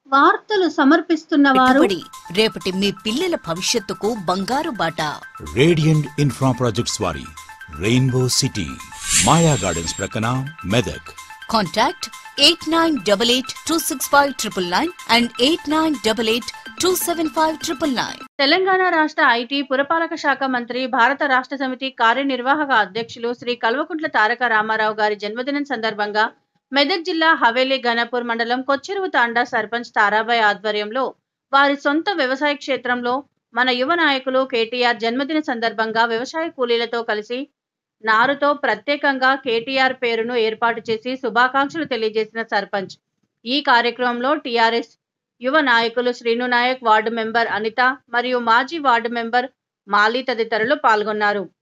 వార్తలు సమర్పిస్తున్న వారు పెట్టుబడి రేపటి మీ పిల్లల భవిష్యత్తుకు బంగారు బాట రేడియంట్ ఇన్ఫ్రా ప్రాజెక్ట్స్ వారి రెయిన్బో సిటీ మాయా గార్డెన్స్ ప్రక్కన Medak contact eight nine double eight two six five triple nine and eight nine double eight two seven five triple nine Telangana రాష్ట్ర ఐటీ పురపాలక శాఖ మంత్రి భారత రాష్ట్ర సమితి కార్యనిర్వాహక అధ్యక్షులు శ్రీ కల్వకుంట్ల తారక రామారావు గారి జన్మదినం సందర్భంగా మెదక్ జిల్లా హవేలీ గణపూర్ మండలం కొచ్చెరువు తాండా సర్పంచ్ తారాబాయ్ ఆధ్వర్యంలో వారి సొంత వ్యవసాయ క్షేత్రంలో మన యువ నాయకులు కేటీఆర్ జన్మదిన సందర్భంగా వ్యవసాయ కూలీలతో కలిసి నారుతో ప్రత్యేకంగా కేటీఆర్ పేరును ఏర్పాటు చేసి శుభాకాంక్షలు తెలియజేసిన సర్పంచ్ ఈ కార్యక్రమంలో టీఆర్ఎస్ యువ నాయకులు శ్రీను నాయక్ వార్డు మెంబర్ అనిత మరియు మాజీ వార్డు మెంబర్ మాలి తదితరులు పాల్గొన్నారు